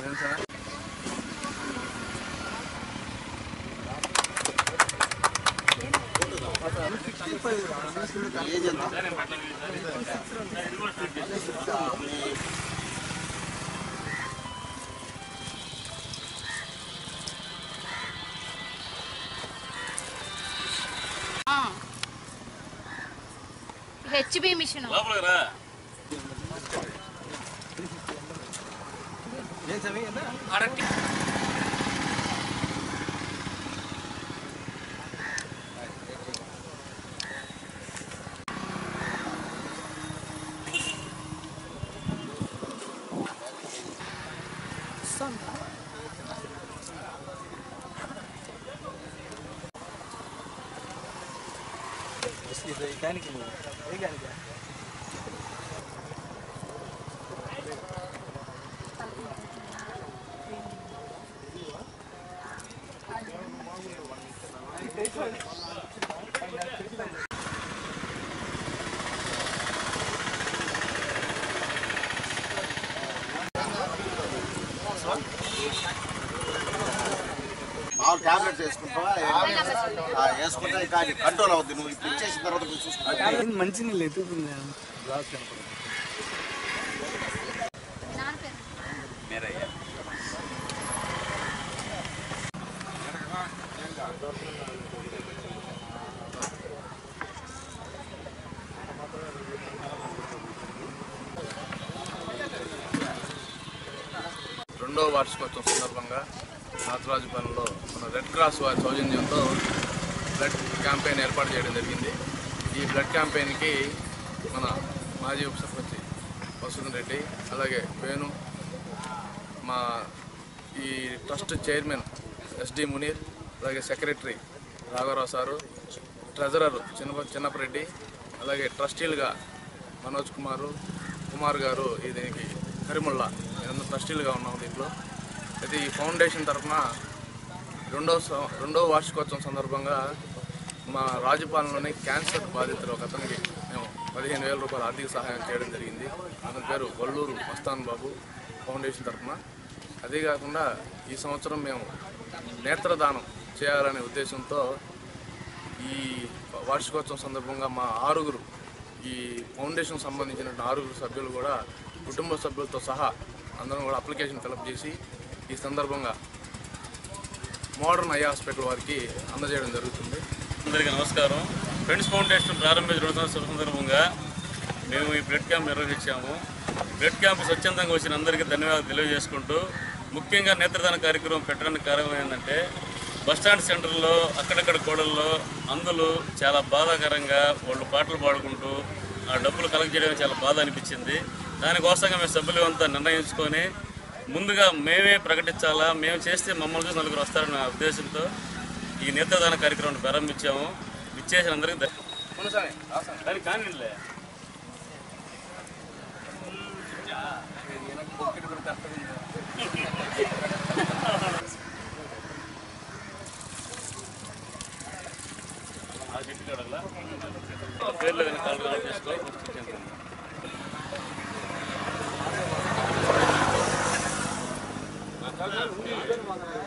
HB machine మామూలు tablets వేసుకుంటావా ఆ, వేసుకుంటే ఇంకా అది కంట్రోల్ అవుద్ది నువ్వు ఇప్పుడు ఇచ్చేసిన తర్వాత నువ్వు చూసుకుంటా మంచి నీళ్ళు ఎత్తుకుంది రెండో వార్షికోత్సవం సందర్భంగా నాతరాజుపాలెంలో మన రెడ్ క్రాస్ వారి సౌజన్యంతో బ్లడ్ క్యాంపెయిన్ ఏర్పాటు చేయడం జరిగింది ఈ బ్లడ్ క్యాంపెయిన్కి మన మాజీ ఉప సర్పంచ్ వసుధన్ రెడ్డి అలాగే వేణు మా ఈ ట్రస్ట్ చైర్మన్ ఎస్డి మునీర్ అలాగే సెక్రటరీ రాఘవరావు సారు ట్రెజరర్ చిన్న చిన్నపరెడ్డి అలాగే ట్రస్టీలుగా మనోజ్ కుమారు కుమార్ గారు ఈ దీనికి కరిముల్లా మేమందరం ట్రస్టీలుగా ఉన్నాం దీంట్లో అయితే ఈ ఫౌండేషన్ తరఫున రెండో సం- రెండో వార్షికోత్సవం సందర్భంగా మా రాజపాలెంలోని క్యాన్సర్ బాధితులు ఒక అతనికి మేము పదిహేను వేల రూపాయల ఆర్థిక సహాయం చేయడం జరిగింది అతని పేరు వల్లూరు మస్తాన్ బాబు ఫౌండేషన్ తరఫున అదే కాకుండా ఈ సంవత్సరం మేము నేత్రదానం చేయాలనే ఉద్దేశంతో ఈ వార్షికోత్సవం సందర్భంగా మా ఆరుగురు ఈ ఫౌండేషన్ సంబంధించిన ఆరుగురు సభ్యులు కూడా కుటుంబ సభ్యులతో సహా అందరం కూడా అప్లికేషన్ ఫిలప్ చేసి ఈ సందర్భంగా మోడర్న్ ఐ హాస్పిటల్ వారికి అందజేయడం జరుగుతుంది అందరికీ నమస్కారం ఫ్రెండ్స్ ఫౌండేషన్ ప్రారంభించడం శుభ సందర్భంగా మేము ఈ బ్లడ్ క్యాంప్ నిర్వహించాము బ్లడ్ క్యాంప్ స్వచ్ఛందంగా వచ్చిన అందరికీ ధన్యవాదాలు తెలియజేసుకుంటూ ముఖ్యంగా నేత్రదాన కార్యక్రమం పెట్టడానికి కారణం ఏంటంటే బస్టాండ్ సెంటర్లో అక్కడక్కడ గోడల్లో అందులు చాలా బాధాకరంగా వాళ్ళు పాటలు పాడుకుంటూ ఆ డబ్బులు కలెక్ట్ చేయడం చాలా బాధ అనిపించింది దానికోసంగా మేము సభ్యులు అంతా నిర్ణయించుకొని ముందుగా మేమే ప్రకటించాలా మేము చేస్తే మమ్మల్ని చూసి నలుగురు వస్తారన్న ఉద్దేశంతో ఈ నేత్రదాన కార్యక్రమాన్ని ప్రారంభించాము ఇచ్చేసిన అందరికీ ధన్య- దానికి కానీలే ఆ చెట్టు కాడలా పేర్లు ఏదైనా కాల్ కలెక్ట్ చేసుకో ఫస్ట్ ఇచ్చేయండి. ఆ